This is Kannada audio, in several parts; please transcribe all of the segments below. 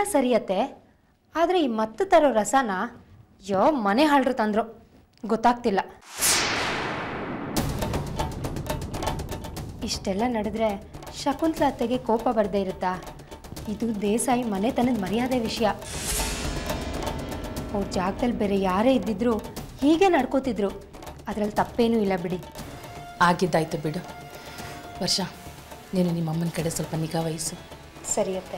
ಸರಿಯತ್ತೆ ಆದರೆ ಈ ಮತ್ತು ತರೋ ರಸನ ಯೋ ಮನೆ ಹಾಳ್ರು ತಂದ್ರು ಗೊತ್ತಾಗ್ತಿಲ್ಲ ಇಷ್ಟೆಲ್ಲ ನಡೆದ್ರೆ ಶಕುಂತಲ ಅತ್ತೆಗೆ ಕೋಪ ಬರದೇ ಇರುತ್ತಾ ಇದು ದೇಸಾಯಿ ಮನೆತನದ ಮರ್ಯಾದೆ ವಿಷಯ ಅವ್ರ ಜಾಗದಲ್ಲಿ ಬೇರೆ ಯಾರೇ ಇದ್ದಿದ್ರು ಹೀಗೆ ನಡ್ಕೋತಿದ್ರು ಅದರಲ್ಲಿ ತಪ್ಪೇನೂ ಇಲ್ಲ ಬಿಡಿ ಆಗಿದ್ದಾಯ್ತು ಬಿಡು ವರ್ಷ ನೀನು ನಿಮ್ಮ ಅಮ್ಮನ ಕಡೆ ಸ್ವಲ್ಪ ನಿಗಾ ವಹಿಸು ಸರಿಯತ್ತೆ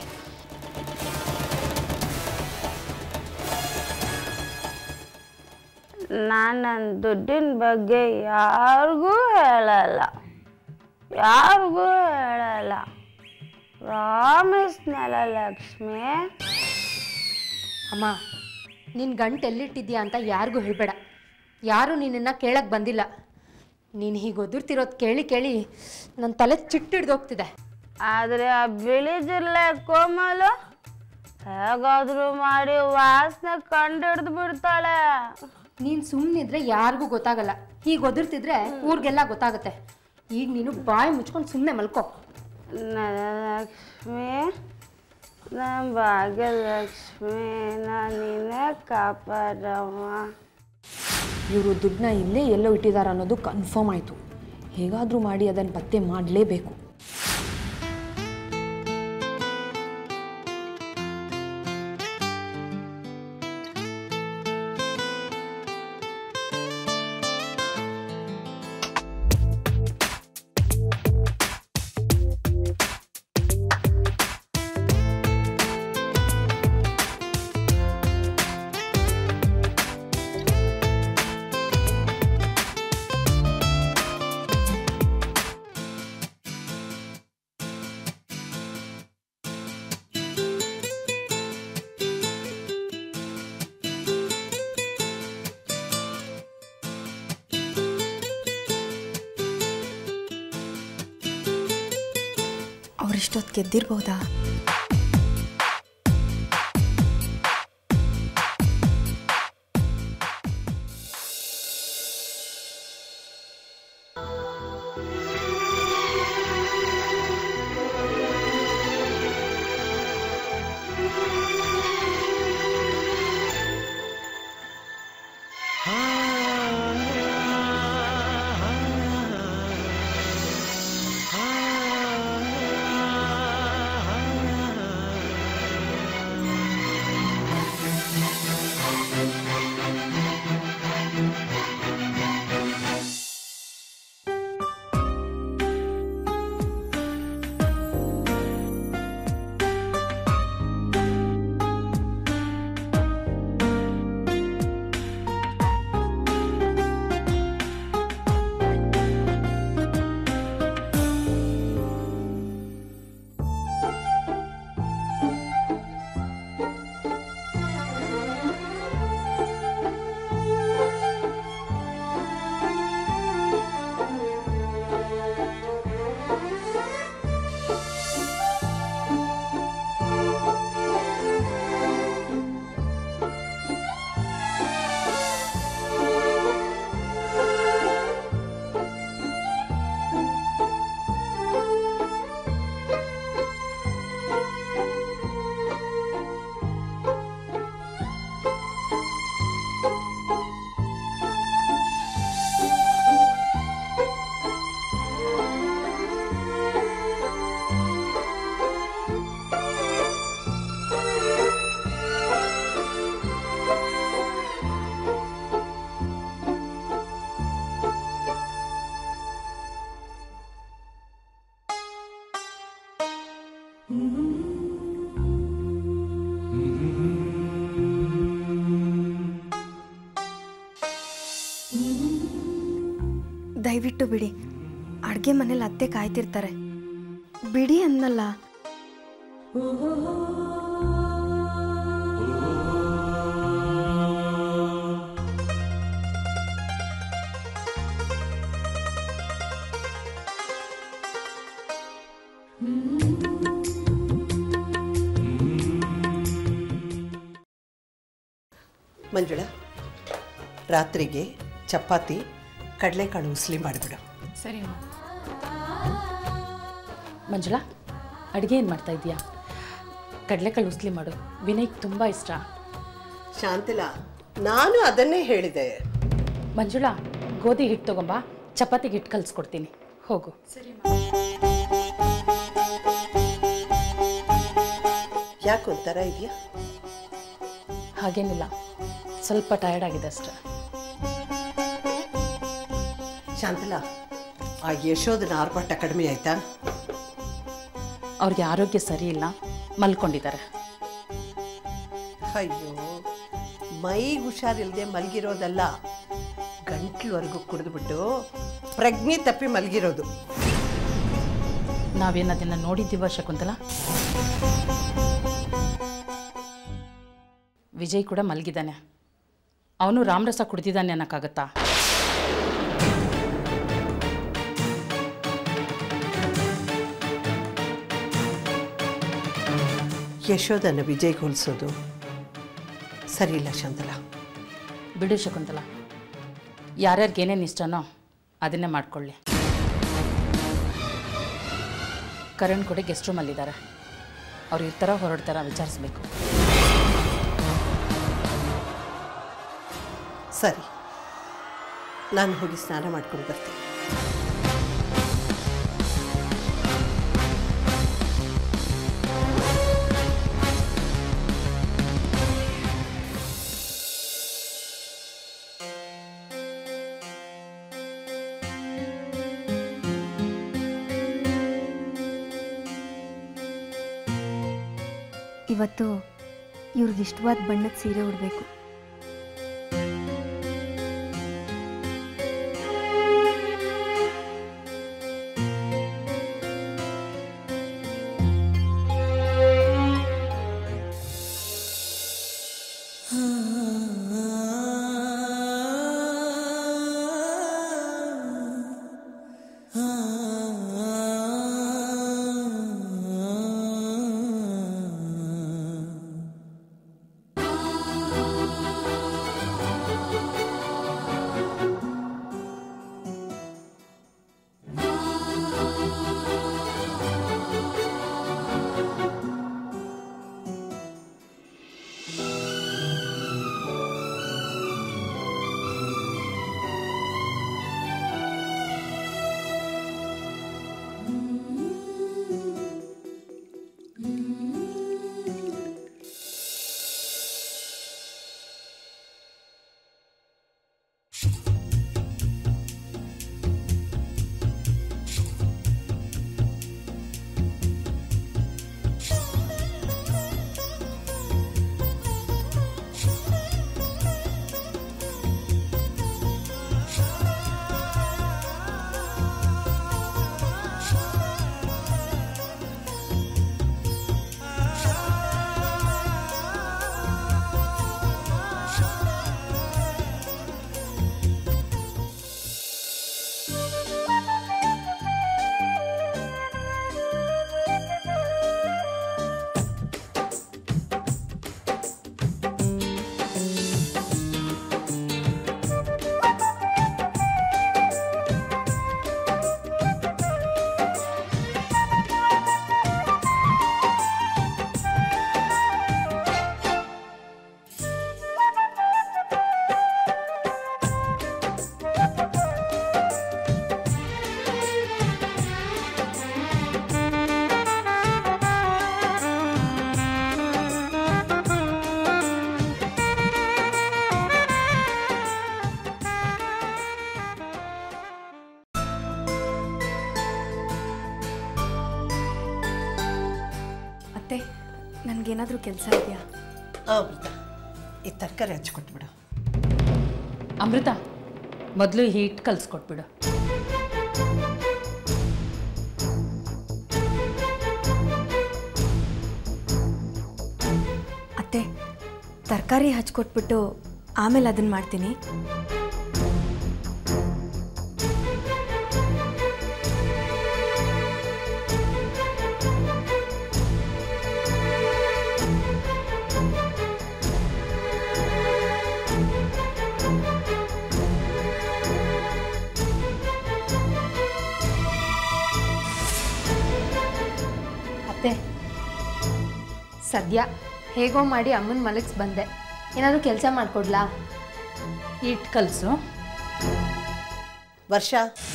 ನಾನು ನನ್ನ ದುಡ್ಡಿನ ಬಗ್ಗೆ ಯಾರಿಗೂ ಹೇಳಲ್ಲ ಯಾರಿಗೂ ಹೇಳಲ್ಲ ಪ್ರಾಮಿಸ್ನಲ್ಲ ಲಕ್ಷ್ಮಿ ಅಮ್ಮ ನಿನ್ನ ಗಂಟು ಎಲ್ಲಿಟ್ಟಿದ್ಯಾ ಅಂತ ಯಾರಿಗೂ ಹೇಳಬೇಡ ಯಾರೂ ನಿನ್ನನ್ನು ಕೇಳಕ್ಕೆ ಬಂದಿಲ್ಲ ನೀನು ಹೀಗೆ ಒದುರ್ತಿರೋದು ಕೇಳಿ ಕೇಳಿ ನನ್ನ ತಲೆ ಚಿಟ್ಟಿಡ್ದೋಗ್ತಿದೆ ಆದರೆ ಆ ಬಿಳಿ ಜಿರ್ಲೆ ಕೋಮಲು ಹೇಗಾದರೂ ಮಾಡಿ ವಾಸನೆ ಕಂಡು ಬಿಡ್ತಾಳೆ ನೀನು ಸುಮ್ಮನಿದ್ರೆ ಯಾರಿಗೂ ಗೊತ್ತಾಗಲ್ಲ ಹೀಗೆ ಒದುರ್ತಿದ್ರೆ ಊರಿಗೆಲ್ಲ ಗೊತ್ತಾಗುತ್ತೆ ಈಗ ನೀನು ಬಾಯಿ ಮುಚ್ಕೊಂಡು ಸುಮ್ಮನೆ ಮಲ್ಕೋ ನನ್ನ ಲಕ್ಷ್ಮಿ ನನ್ನ ಭಾಗ್ಯಲಕ್ಷ್ಮಿ ನಾನು ನಿನ್ನೆ ಕಾಪಾಡಮ್ಮ ಇವರು ದುಡ್ಡನ್ನ ಇಲ್ಲೇ ಎಲ್ಲೋ ಇಟ್ಟಿದ್ದಾರೆ ಅನ್ನೋದು ಕನ್ಫರ್ಮ್ ಆಯಿತು ಹೇಗಾದರೂ ಮಾಡಿ ಅದನ್ನು ಪತ್ತೆ ಮಾಡಲೇಬೇಕು ಅವರಿಷ್ಟೊತ್ತು ಗೆದ್ದಿರ್ಬೋದಾ ದಯವಿಟ್ಟು ಬಿಡಿ ಅಡುಗೆ ಮನೇಲಿ ಅತ್ತೆ ಕಾಯ್ತಿರ್ತಾರೆ ಬಿಡಿ ಅನ್ನಲ್ಲ ಮಂಜುಳ ರಾತ್ರಿಗೆ ಚಪಾತಿ ಕಡಲೆಕಾಳು ಉಸ್ಲಿ ಮಾಡಿಬಿಡು ಸರಿ ಮಂಜುಳಾ ಅಡುಗೆ ಏನು ಮಾಡ್ತಾ ಇದೀಯಾ ಕಡಲೆಕಾಳು ಉಸ್ಲಿ ಮಾಡು ವಿನಯ್ಗೆ ತುಂಬ ಇಷ್ಟ ಶಾಂತಿಲಾ ನಾನು ಅದನ್ನೇ ಹೇಳಿದೆ ಮಂಜುಳಾ ಗೋಧಿ ಹಿಟ್ಟು ತಗೊಂಬ ಚಪಾತಿಗೆ ಹಿಟ್ಟು ಕಲಿಸ್ಕೊಡ್ತೀನಿ ಹೋಗು ಯಾಕೆ ಒಂಥರ ಇದೆಯಾ ಹಾಗೇನಿಲ್ಲ ಸ್ವಲ್ಪ ಟಯರ್ಡ್ ಆಗಿದೆ ಅಷ್ಟೆ ಶಾಂತಿಲಾ ಆ ಯಶೋದನ ಆರ್ಭಟ ಕಡಿಮೆ ಆಯ್ತಾ ಅವ್ರಿಗೆ ಆರೋಗ್ಯ ಸರಿ ಇಲ್ಲ ಮಲ್ಕೊಂಡಿದ್ದಾರೆ ಅಯ್ಯೋ ಮೈಗೆ ಹುಷಾರಿಲ್ಲದೆ ಮಲಗಿರೋದಲ್ಲ ಗಂಟ್ಲವರೆಗೂ ಕುಡಿದ್ಬಿಟ್ಟು ಪ್ರಜ್ಞೆ ತಪ್ಪಿ ಮಲಗಿರೋದು ನಾವೇನು ಅದನ್ನು ನೋಡಿದ್ದೀವ ಶಕುಂತಲ ವಿಜಯ್ ಕೂಡ ಮಲಗಿದ್ದಾನೆ ಅವನು ರಾಮರಸ ಕುಡ್ದಿದ್ದಾನೆ ಅನ್ನೋಕ್ಕಾಗತ್ತಾ ಯಶೋದನ ವಿಜಯ್ಗೆ ಹೋಲಿಸೋದು ಸರಿಯಿಲ್ಲ ಶಾಂತಲಾ ಬಿಡು ಶಕುಂತಲ ಯಾರ್ಯಾರಿಗೆ ಏನೇನು ಇಷ್ಟನೋ ಅದನ್ನೇ ಮಾಡ್ಕೊಳ್ಳಿ ಕರಣ್ ಕೂಡ ಗೆಸ್ಟ್ ರೂಮಲ್ಲಿದ್ದಾರೆ ಅವ್ರು ಇರ್ತಾರ ಹೊರಡ್ತಾರ ವಿಚಾರಿಸ್ಬೇಕು ಸರಿ ನಾನು ಹೋಗಿ ಸ್ನಾನ ಮಾಡ್ಕೊಂಡು ಬರ್ತೀನಿ ಇವತ್ತು ಇವ್ರಿಗೆ ಇಷ್ಟವಾದ ಬಣ್ಣದ ಸೀರೆ ಉಡಬೇಕು ಅತ್ತೆ ನನಗೇನಾದರೂ ಕೆಲಸ ಇದೆಯಾ ಅಮೃತ ಈ ತರಕಾರಿ ಹಚ್ಕೊಟ್ಬಿಡು ಅಮೃತ ಮೊದಲು ಈ ಹಿಟ್ಟು ಕಲಿಸ್ಕೊಟ್ಬಿಡು ಅತ್ತೆ ತರಕಾರಿ ಹಚ್ಕೊಟ್ಬಿಟ್ಟು ಆಮೇಲೆ ಅದನ್ನು ಮಾಡ್ತೀನಿ ಅತ್ತೆ ಸದ್ಯ ಹೇಗೋ ಮಾಡಿ ಅಮ್ಮನ ಮಲಗಿಸ್ ಬಂದೆ ಏನಾದರೂ ಕೆಲಸ ಮಾಡಿಕೊಡ್ಲಾ ಇಟ್ಟು ಕಲಸು ವರ್ಷ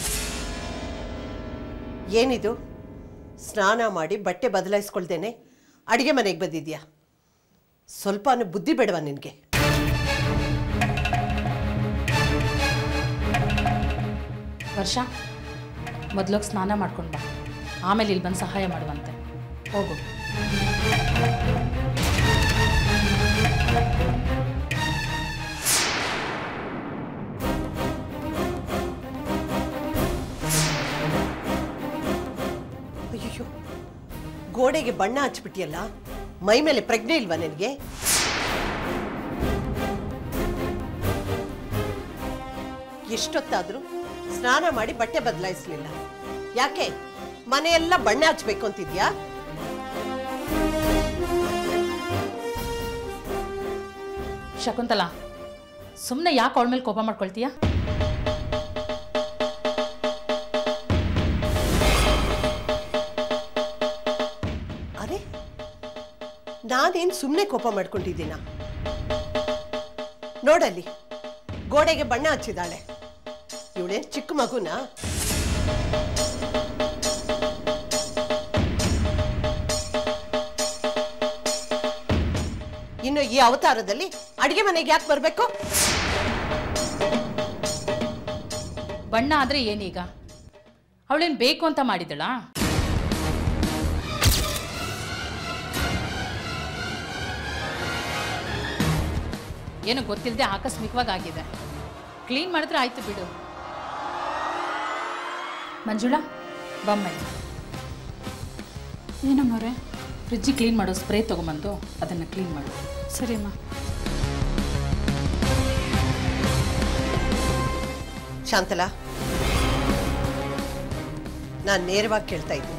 ಏನಿದು ಸ್ನಾನ ಮಾಡಿ ಬಟ್ಟೆ ಬದಲಾಯಿಸ್ಕೊಳ್ದೇನೆ ಅಡುಗೆ ಮನೆಗೆ ಬಂದಿದ್ಯಾ ಸ್ವಲ್ಪನೂ ಬುದ್ಧಿ ಬೇಡವಾ ನಿನಗೆ ವರ್ಷ ಮೊದಲೋಗಿ ಸ್ನಾನ ಮಾಡ್ಕೊಂಡು ಬಾ ಆಮೇಲೆ ಇಲ್ಲಿ ಬಂದು ಸಹಾಯ ಮಾಡುವಂತೆ ಹೋಗು ಅಯ್ಯೋ ಗೋಡೆಗೆ ಬಣ್ಣ ಹಚ್ಬಿಟ್ಟಿಯಲ್ಲ ಮೈ ಮೇಲೆ ಪ್ರಜ್ಞೆ ಇಲ್ವಾ ನಿನಗೆ ಎಷ್ಟೊತ್ತಾದರೂ ಸ್ನಾನ ಮಾಡಿ ಬಟ್ಟೆ ಬದಲಾಯಿಸ್ಲಿಲ್ಲ ಯಾಕೆ ಮನೆಯೆಲ್ಲ ಬಣ್ಣ ಹಚ್ಬೇಕು ಅಂತಿದ್ಯಾ ಶಕುಂತಲಾ ಸುಮ್ಮನೆ ಯಾಕೆ ಅವಳ ಮೇಲೆ ಕೋಪ ಮಾಡ್ಕೊಳ್ತೀಯ ಅರೆ ನಾನೇನು ಸುಮ್ಮನೆ ಕೋಪ ಮಾಡ್ಕೊಂಡಿದ್ದೀನ ನೋಡಲ್ಲಿ ಗೋಡೆಗೆ ಬಣ್ಣ ಹಚ್ಚಿದಾಳೆ ಇವಳೇನು ಚಿಕ್ಕ ಮಗುನಾ ಇನ್ನು ಈ ಅವತಾರದಲ್ಲಿ ಅಡಿಗೆ ಮನೆಗೆ ಯಾಕೆ ಬರಬೇಕು ಬಣ್ಣ ಆದರೆ ಏನೀಗ ಅವಳೇನು ಬೇಕು ಅಂತ ಮಾಡಿದಳಾ ಏನು ಗೊತ್ತಿಲ್ಲದೆ ಆಕಸ್ಮಿಕವಾಗಿ ಆಗಿದೆ ಕ್ಲೀನ್ ಮಾಡಿದ್ರೆ ಆಯ್ತು ಬಿಡು ಮಂಜುಳಾ ಬಮ್ಮಲ್ಲಿ ಏನಮ್ಮವ್ರೆ ಫ್ರಿಜ್ಜಿಗೆ ಕ್ಲೀನ್ ಮಾಡೋ ಸ್ಪ್ರೇ ತೊಗೊಂಬಂದು ಅದನ್ನು ಕ್ಲೀನ್ ಮಾಡು ಸರಿ ಅಮ್ಮ ಶಾಂತಲಾ ನಾನು ನೇರವಾಗಿ ಕೇಳ್ತಾ ಇದ್ದೀನಿ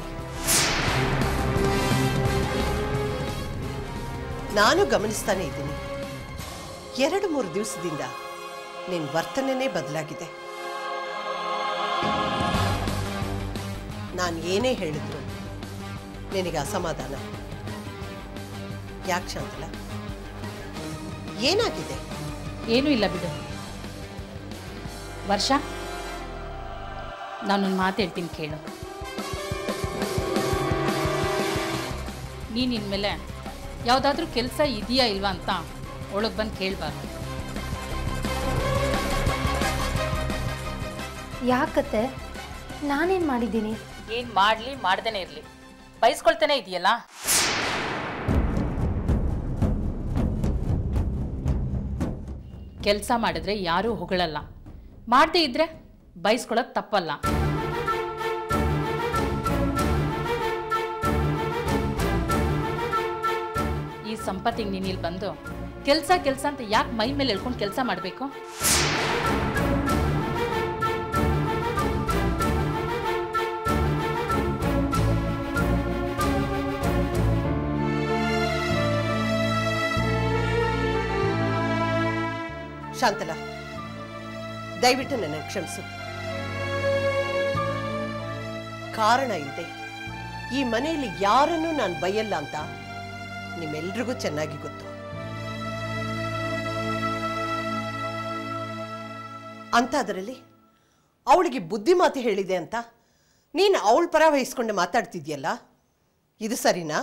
ನಾನು ಗಮನಿಸ್ತಾನೆ ಇದ್ದೀನಿ ಎರಡು ಮೂರು ದಿವಸದಿಂದ ನಿನ್ನ ವರ್ತನೆನೇ ಬದಲಾಗಿದೆ ನಾನು ಏನೇ ಹೇಳಿದ್ರು ನಿನಗೆ ಅಸಮಾಧಾನ ಯಾಕೆ ಶಾಂತಲಾ ಏನಾಗಿದೆ ಏನೂ ಇಲ್ಲ ಬಿಡು ವರ್ಷ ನಾನೊಂದು ಮಾತು ಹೇಳ್ತೀನಿ ಕೇಳು ನೀನು ಇನ್ಮೇಲೆ ಯಾವುದಾದ್ರೂ ಕೆಲಸ ಇದೆಯಾ ಇಲ್ವಾ ಅಂತ ಒಳಗೆ ಬಂದು ಕೇಳಬಾರ್ದು ಯಾಕತ್ತೆ ನಾನೇನು ಮಾಡಿದ್ದೀನಿ ಏನು ಮಾಡಲಿ ಮಾಡ್ದೇನೆ ಇರಲಿ ಬಯಸ್ಕೊಳ್ತಾನೆ ಇದೆಯಲ್ಲ ಕೆಲಸ ಮಾಡಿದ್ರೆ ಯಾರೂ ಹೊಗಳಲ್ಲ ಮಾಡದೇ ಇದ್ರೆ ಬಯಸ್ಕೊಳ್ಳೋದು ತಪ್ಪಲ್ಲ ಈ ಸಂಪತ್ತಿಗೆ ನೀನು ಇಲ್ಲಿ ಬಂದು ಕೆಲಸ ಕೆಲಸ ಅಂತ ಯಾಕೆ ಮೈ ಮೇಲೆ ಎಳ್ಕೊಂಡು ಕೆಲಸ ಮಾಡಬೇಕು ಶಾಂತಲಾ ದಯವಿಟ್ಟು ನನ್ನ ಕ್ಷಮಿಸು ಕಾರಣ ಇಲ್ಲದೆ ಈ ಮನೆಯಲ್ಲಿ ಯಾರನ್ನೂ ನಾನು ಬೈಯಲ್ಲ ಅಂತ ನಿಮ್ಮೆಲ್ರಿಗೂ ಚೆನ್ನಾಗಿ ಗೊತ್ತು ಅಂಥದ್ರಲ್ಲಿ ಅವಳಿಗೆ ಬುದ್ಧಿ ಮಾತು ಹೇಳಿದೆ ಅಂತ ನೀನು ಅವಳ ಪರ ವಹಿಸ್ಕೊಂಡು ಮಾತಾಡ್ತಿದ್ಯಲ್ಲ ಇದು ಸರಿನಾ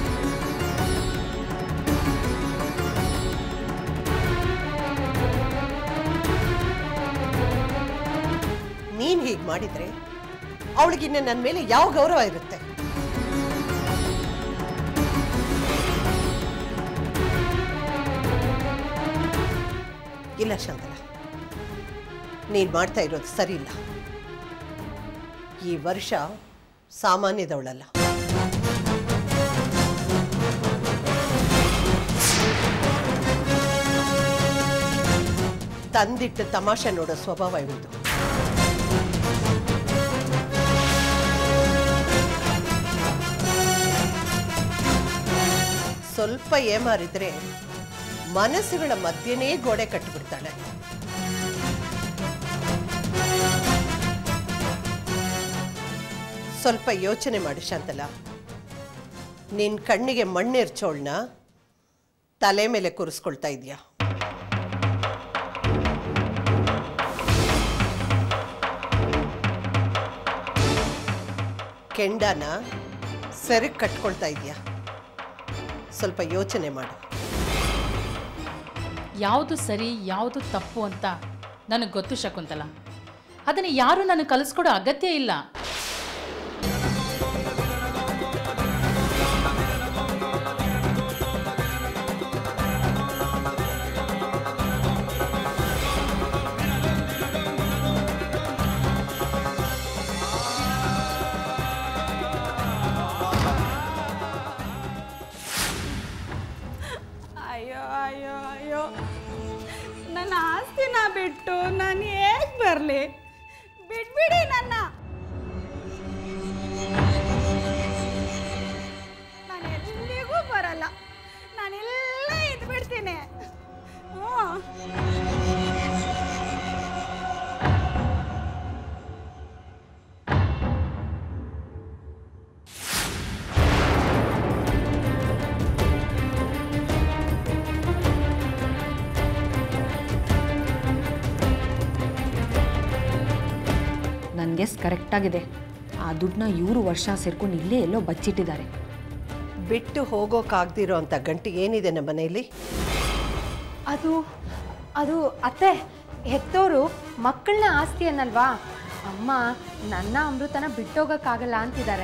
ನೀನ್ ಹೀಗೆ ಮಾಡಿದ್ರೆ ಅವಳಿಗಿನ್ನ ನನ್ನ ಮೇಲೆ ಯಾವ ಗೌರವ ಇರುತ್ತೆ ಇಲ್ಲ ಶಾಂತಲ ನೀನ್ ಮಾಡ್ತಾ ಇರೋದು ಸರಿ ಇಲ್ಲ ಈ ವರ್ಷ ಸಾಮಾನ್ಯದವಳಲ್ಲ ತಂದಿಟ್ಟು ತಮಾಷೆ ನೋಡೋ ಸ್ವಭಾವ ಇವಳು ಸ್ವಲ್ಪ ಏಮಾರಿದ್ರೆ ಮನಸ್ಸುಗಳ ಮಧ್ಯೆನೇ ಗೋಡೆ ಕಟ್ಟಿಬಿಡ್ತಾಳೆ ಸ್ವಲ್ಪ ಯೋಚನೆ ಮಾಡಿ ಶಾಂತಲ ನಿನ್ನ ಕಣ್ಣಿಗೆ ಮಣ್ಣಿರ್ಚೋಳ್ನ ತಲೆ ಮೇಲೆ ಕೂರಿಸ್ಕೊಳ್ತಾ ಇದೆಯಾ ಕೆಂಡನ ಸೆರಗ್ ಕಟ್ಕೊಳ್ತಾ ಇದೆಯಾ ಸ್ವಲ್ಪ ಯೋಚನೆ ಮಾಡು ಯಾವುದು ಸರಿ ಯಾವುದು ತಪ್ಪು ಅಂತ ನನಗೆ ಗೊತ್ತು ಶಕುಂತಲ ಅದನ್ನು ಯಾರೂ ನನಗೆ ಕಲಿಸ್ಕೊಡೋ ಅಗತ್ಯ ಇಲ್ಲ ಅಯ್ಯೋ ಅಯ್ಯೋ ಅಯ್ಯೋ ನನ್ನ ಆಸ್ತಿನ ಬಿಟ್ಟು ನಾನು ಹೇಗೆ ಬರಲಿ ಬಿಟ್ಬಿಡಿ ನನ್ನ ನಾನು ಎಲ್ಲಿಗೂ ಬರಲ್ಲ ನಾನೆಲ್ಲ ಇದ್ಬಿಡ್ತೀನಿ ಹ್ಞೂ ನನ್ನ ಗೆಸ್ ಕರೆಕ್ಟಾಗಿದೆ ಆ ದುಡ್ಡನ್ನ ಇವರು ವರ್ಷ ಸೇರ್ಕೊಂಡು ಇಲ್ಲೇ ಎಲ್ಲೋ ಬಚ್ಚಿಟ್ಟಿದ್ದಾರೆ ಬಿಟ್ಟು ಹೋಗೋಕ್ಕಾಗ್ದಿರೋ ಅಂಥ ಗಂಟೆ ಏನಿದೆ ನಮ್ಮ ಮನೆಯಲ್ಲಿ ಅದು ಅದು ಅತ್ತೆ ಹೆತ್ತೋರು ಮಕ್ಕಳನ್ನ ಆಸ್ತಿ ಅನ್ನಲ್ವಾ ಅಮ್ಮ ನನ್ನ ಅಮೃತನ ಬಿಟ್ಟೋಗಕ್ಕಾಗಲ್ಲ ಅಂತಿದ್ದಾರೆ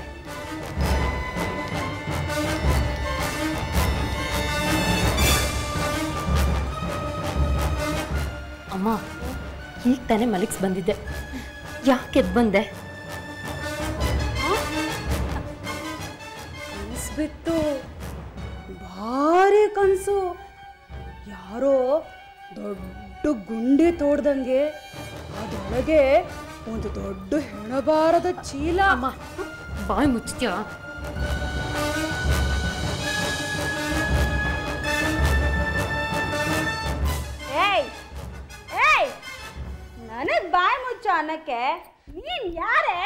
ಅಮ್ಮ ಈಗ ತಾನೇ ಮಲಗಿಸ್ ಬಂದಿದ್ದೆ ಯಾಕೆ ಎದ್ದು ಬಂದೆ ಕನಸ್ಬಿತ್ತು ಭಾರಿ ಕನಸು ಯಾರೋ ದೊಡ್ಡ ಗುಂಡಿ ತೋಡ್ದಂಗೆ ಅದರೊಳಗೆ ಒಂದು ದೊಡ್ಡ ಹೆಣಬಾರದ ಚೀಲ ಅಮ್ಮ ಬಾಯ್ ಮುಚ್ತೀಯ ಏಯ್ ಏಯ್ ನನಗ್ ಬಾಯಿ ಮುಚ್ಚು ಅನ್ನಕ್ಕೆ ನೀನ್ ಯಾರೇ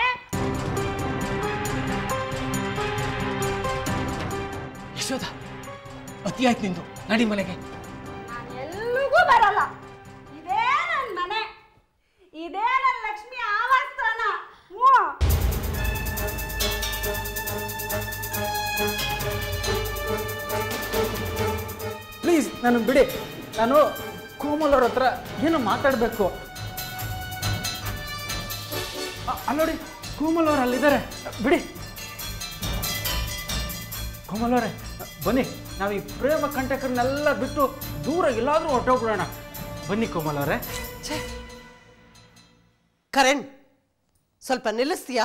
ಯಶೋಧ ಅತಿ ಆಯ್ತು ನಿಂದು ನಡಿ ಮನೆಗೆ ನಾನು ಎಲ್ಲಿಗೂ ಬರಲ್ಲ ಇದೇ ನನ್ನ ಮನೆ ಇದೇ ನನ್ನ ಲಕ್ಷ್ಮಿ ಆವಾಸ್ತ್ರನ ಹ್ಞೂ ಪ್ಲೀಸ್ ನಾನು ಬಿಡಿ ನಾನು ಕೋಮಲ್ ಅವ್ರ ಹತ್ರ ಏನೋ ಮಾತಾಡಬೇಕು ಅಲ್ಲಿ ನೋಡಿ ಕೋಮಲ್ ಅವ್ರು ಅಲ್ಲಿದ್ದಾರೆ ಬಿಡಿ ಕೋಮಲ್ ಅವರೇ ಬನ್ನಿ ನಾವು ಈ ಪ್ರೇಮ ಕಂಟಕರನ್ನೆಲ್ಲ ಬಿಟ್ಟು ದೂರ ಎಲ್ಲಾದರೂ ಹೊರಟೋಗ್ಬಿಡೋಣ ಬನ್ನಿ ಕೋಮಲ್ ಅವರೇ ಕರಣ್ ಸ್ವಲ್ಪ ನಿಲ್ಲಿಸ್ತೀಯಾ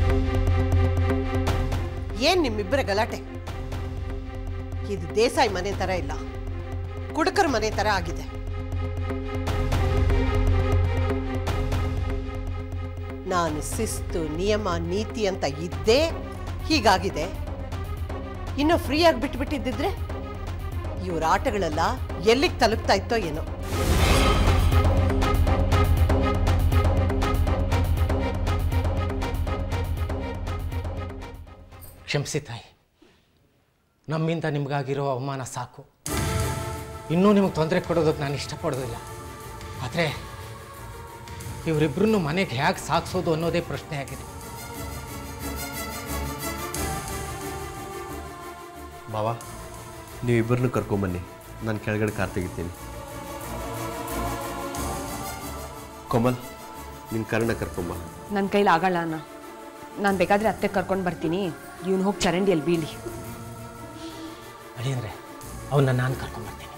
ಏನ್ ನಿಮ್ಮಿಬ್ಬರ ಗಲಾಟೆ ಇದು ದೇಸಾಯಿ ಮನೆ ತರ ಇಲ್ಲ ಕುಡುಕರ ಮನೆ ತರ ಆಗಿದೆ ನಾನು ಶಿಸ್ತು ನಿಯಮ ನೀತಿ ಅಂತ ಇದ್ದೇ ಹೀಗಾಗಿದೆ ಇನ್ನು ಫ್ರೀಯಾಗಿ ಬಿಟ್ಬಿಟ್ಟಿದ್ದಿದ್ರೆ ಇವ್ರ ಆಟಗಳೆಲ್ಲ ಎಲ್ಲಿಗೆ ತಲುಪ್ತಾ ಇತ್ತೋ ಏನೋ ಕ್ಷಮಿಸಿ ತಾಯಿ ನಮ್ಮಿಂದ ನಿಮಗಾಗಿರೋ ಅವಮಾನ ಸಾಕು ಇನ್ನೂ ನಿಮಗೆ ತೊಂದರೆ ಕೊಡೋದಕ್ಕೆ ನಾನು ಇಷ್ಟಪಡೋದಿಲ್ಲ ಆದರೆ ಇವರಿಬ್ಬರನ್ನು ಮನೆಗೆ ಹೇಗೆ ಸಾಗಿಸೋದು ಅನ್ನೋದೇ ಪ್ರಶ್ನೆ ಆಗಿದೆ ಮಾವ ನೀವಿಬ್ಬರನ್ನು ಕರ್ಕೊಂಬನ್ನಿ ನಾನು ಕೆಳಗಡೆ ಕಾರ್ ತೆಗಿತೀನಿ ಕೋಮಲ್ ನಿನ್ನ ಕರ್ಣ ಕರ್ಕೊಂಬ ನನ್ನ ಕೈಲಿ ಆಗಲ್ಲ ಅಣ್ಣ ನಾನು ಬೇಕಾದರೆ ಅತ್ತೆ ಕರ್ಕೊಂಡು ಬರ್ತೀನಿ ಇವನು ಹೋಗಿ ಚರಂಡಿಯಲ್ಲಿ ಬೀಳಿ ಅಳಿ ಅಂದರೆ ಅವನ್ನ ನಾನು ಕರ್ಕೊಂಡ್ಬರ್ತೀನಿ